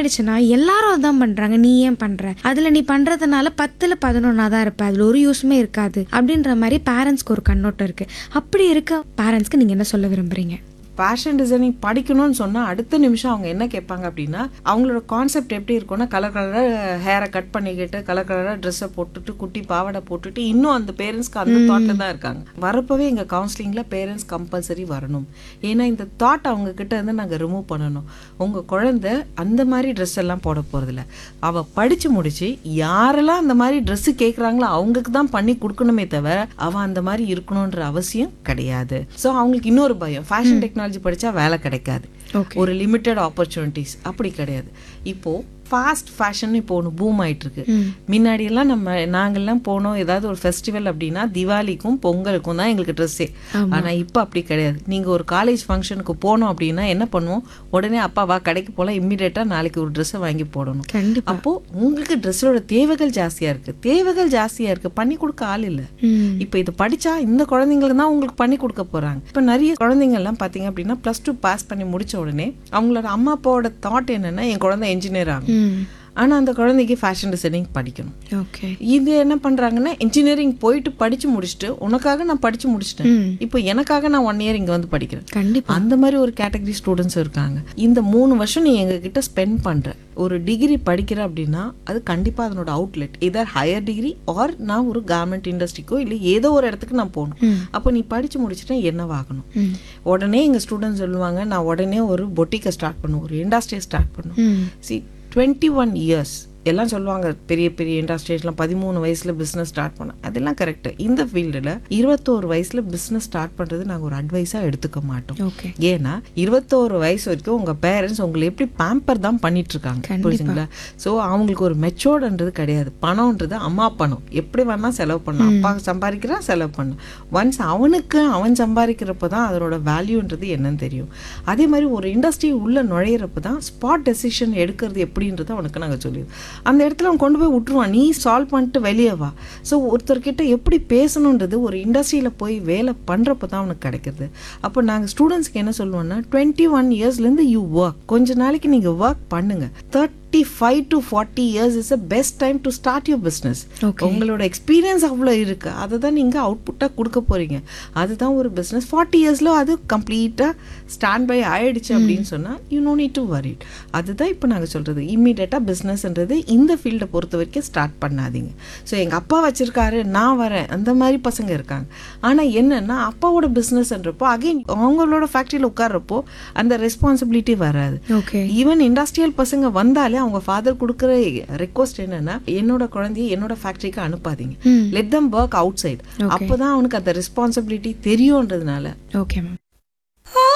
ஆயிடுச்சுன்னா எல்லாரும் அதான் பண்றாங்க நீ ஏன் பண்ற அதுல நீ பண்றதுனால பத்துல பதினொன்னா தான் இருப்ப அதுல ஒரு யூஸுமே இருக்காது அப்படின்ற மாதிரி பேரண்ட்ஸ்க்கு ஒரு கண்ணோட்டம் இருக்கு அப்படி இருக்க பேரண்ட்ஸ்க்கு நீங்க என்ன சொல்ல விரும்புறீங்க ஃபேஷன் டிசைனிங் படிக்கணும்னு சொன்னால் அடுத்த நிமிஷம் அவங்க என்ன கேட்பாங்க அப்படின்னா அவங்களோட கான்செப்ட் எப்படி இருக்கும்னா கலர் கலராக ஹேரை கட் பண்ணிக்கிட்டு கலர் கலராக ட்ரெஸ்ஸை போட்டுட்டு குட்டி பாவாடை போட்டுட்டு இன்னும் அந்த பேரண்ட்ஸ்க்கு அந்த தாட்டில் தான் இருக்காங்க வரப்பவே எங்கள் கவுன்சிலிங்கில் பேரண்ட்ஸ் கம்பல்சரி வரணும் ஏன்னா இந்த தாட் அவங்க கிட்ட இருந்து நாங்கள் ரிமூவ் பண்ணணும் உங்கள் குழந்தை அந்த மாதிரி ட்ரெஸ் எல்லாம் போட போகிறதில்ல அவள் படித்து முடிச்சு யாரெல்லாம் அந்த மாதிரி ட்ரெஸ்ஸு கேட்குறாங்களோ அவங்களுக்கு தான் பண்ணி கொடுக்கணுமே தவிர அவள் அந்த மாதிரி இருக்கணுன்ற அவசியம் கிடையாது ஸோ அவங்களுக்கு இன்னொரு பயம் ஃபேஷன் டெக்னாலஜி படித்தா வேலை கிடைக்காது ஓகே ஒரு லிமிட்டட் ஆப்பர்ச்சுனிட்டிஸ் அப்படி கிடையாது இப்போ ஃபாஸ்ட் ஃபேஷன் இப்போ ஒன்று பூம் ஆயிட்டு இருக்கு முன்னாடியெல்லாம் நம்ம நாங்கெல்லாம் போனோம் ஏதாவது ஒரு ஃபெஸ்டிவல் அப்படின்னா திவாலிக்கும் பொங்கலுக்கும் தான் எங்களுக்கு ட்ரெஸ்ஸே ஆனால் இப்போ அப்படி கிடையாது நீங்கள் ஒரு காலேஜ் ஃபங்க்ஷனுக்கு போனோம் அப்படின்னா என்ன பண்ணுவோம் உடனே அப்பா வா கடைக்கு போகலாம் இம்மிடியேட்டாக நாளைக்கு ஒரு ட்ரெஸ்ஸை வாங்கி போடணும் கண்டிப்பா அப்போ உங்களுக்கு ட்ரெஸ்ஸோட தேவைகள் ஜாஸ்தியா இருக்கு தேவைகள் ஜாஸ்தியா இருக்கு பண்ணி கொடுக்க ஆள் இல்ல ம். இப்போ இது படிச்சா இந்த குழந்தைங்களுக்கு தான் உங்களுக்கு பண்ணி கொடுக்க போறாங்க இப்போ நிறைய குழந்தைங்க எல்லாம் பாத்தீங்க அப்படின்னா ப்ளஸ் டூ பாஸ் பண்ணி முடிச்ச உடனே அவங்களோட அம்மா அப்பாவோட தாட் என்னன்னா என் குழந்தை என்ஜினியர் ஆகும் ம் ஆனா அந்த குழந்தைக்கு ஃபேஷன் டிசைனிங் படிக்கணும் ஓகே இது என்ன பண்றாங்கன்னா இன்ஜினியரிங் போயிட்டு படிச்சு முடிச்சுட்டு உனக்காக நான் படிச்சு முடிச்சிட்டேன் ம் இப்போ எனக்காக நான் ஒன் இயர் இங்க வந்து படிக்கிறேன் கண்டிப்பா அந்த மாதிரி ஒரு கேட்டகரி ஸ்டூடெண்ட்ஸ் இருக்காங்க இந்த மூணு வருஷம் நீ எங்ககிட்ட ஸ்பெண்ட் பண்ற ஒரு டிகிரி படிக்கிற அப்படின்னா அது கண்டிப்பா அதனோட அவுட்லெட் இதர் ஹையர் டிகிரி ஆர் நான் ஒரு கார்மெண்ட் இண்டஸ்ட்ரிக்கோ இல்லை ஏதோ ஒரு இடத்துக்கு நான் போகணும் ம். அப்போ நீ படிச்சு முடிச்சுட்டா என்னவாகணும் ம் உடனே எங்க ஸ்டூடெண்ட்ஸ் சொல்லுவாங்க நான் உடனே ஒரு பொட்டிக்கை ஸ்டார்ட் பண்ணும் ஒரு இண்டஸ்ட்ரியை ஸ்டார்ட் பண்ணும் ம் சி டுவெண்ட்டி ஒன் இயர்ஸ் எல்லாம் சொல்லுவாங்க பெரிய பெரிய இண்டஸ்ட்ரீஸ்லாம் பதிமூணு வயசுல பிஸ்னஸ் ஸ்டார்ட் பண்ண அதெல்லாம் கரெக்ட் இந்த ஃபீல்டில் இருபத்தோரு வயசுல பிஸ்னஸ் ஸ்டார்ட் பண்றது நாங்கள் ஒரு அட்வைஸாக எடுத்துக்க மாட்டோம் ஓகே ஏன்னா இருபத்தோரு வயசு வரைக்கும் உங்க பேரண்ட்ஸ் உங்களை எப்படி பேம்பர் தான் பண்ணிட்டு இருக்காங்க கண்டிப்பா. புரியுதுங்களா ஸோ அவங்களுக்கு ஒரு மெச்சோர்டுன்றது கிடையாது பணம்ன்றது அம்மா பணம் எப்படி வேணா செலவு பண்ணலாம் அப்பா சம்பாதிக்கிறான் செலவு பண்ணும் ஒன்ஸ் அவனுக்கு அவன் சம்பாதிக்கிறப்ப தான் அதனோட வேல்யூன்றது என்னன்னு தெரியும் அதே மாதிரி ஒரு இண்டஸ்ட்ரி உள்ள நுழையிறப்ப தான் ஸ்பாட் டெசிஷன் எடுக்கிறது எப்படின்றது அவனுக்கு நாங்கள் சொல்லிடுவோம் அந்த இடத்துல அவன் கொண்டு போய் விட்டுருவான் நீ சால்வ் பண்ணிட்டு வெளியே வா ஸோ ஒருத்தர்கிட்ட எப்படி பேசணுன்றது ஒரு இண்டஸ்ட்ரியில் போய் வேலை பண்ணுறப்ப தான் அவனுக்கு கிடைக்குது அப்போ நாங்கள் ஸ்டூடெண்ட்ஸ்க்கு என்ன சொல்லுவோம்னா டுவெண்ட்டி ஒன் இயர்ஸ்லேருந்து யூ ஒர்க் கொஞ்ச நாளைக்கு நீங்கள் ஒர்க் பண்ணுங்க thirty five to forty years is a best time to start your business okay உங்களோட எக்ஸ்பீரியன்ஸ் அவ்வளோ இருக்கு அதை தான் நீங்கள் அவுட்புட்டாக கொடுக்க போறீங்க அதுதான் ஒரு பிஸ்னஸ் ஃபார்ட்டி இயர்ஸில் அது கம்ப்ளீட்டாக ஸ்டாண்ட் பை ஆயிடுச்சு அப்படின்னு சொன்னால் you no need to worry அதுதான் இப்போ நாங்கள் சொல்கிறது இம்மீடியட்டாக பிஸ்னஸ்ன்றது இந்த ஃபீல்டை பொறுத்த வரைக்கும் ஸ்டார்ட் பண்ணாதீங்க ஸோ எங்கள் அப்பா வச்சிருக்காரு நான் வரேன் அந்த மாதிரி பசங்க இருக்காங்க ஆனால் என்னன்னா அப்பாவோட பிஸ்னஸ்ன்றப்போ அகைன் அவங்களோட ஃபேக்ட்ரியில் உட்கார்றப்போ அந்த ரெஸ்பான்சிபிலிட்டி வராது ஓகே ஈவன் இண்டஸ்ட்ரியல் பசங்க வந்தாலே அவங்க ஃபாதர் கொடுக்குற ரெக்வஸ்ட் என்னன்னா என்னோட குழந்தைய என்னோட ஃபேக்டரிக்கு அனுப்பாதீங்க ம் let them work outside அப்போதான் அவனுக்கு அந்த ரெஸ்பான்சிபிலிட்டி தெரியும்ன்றதுனால ஓகே மேம்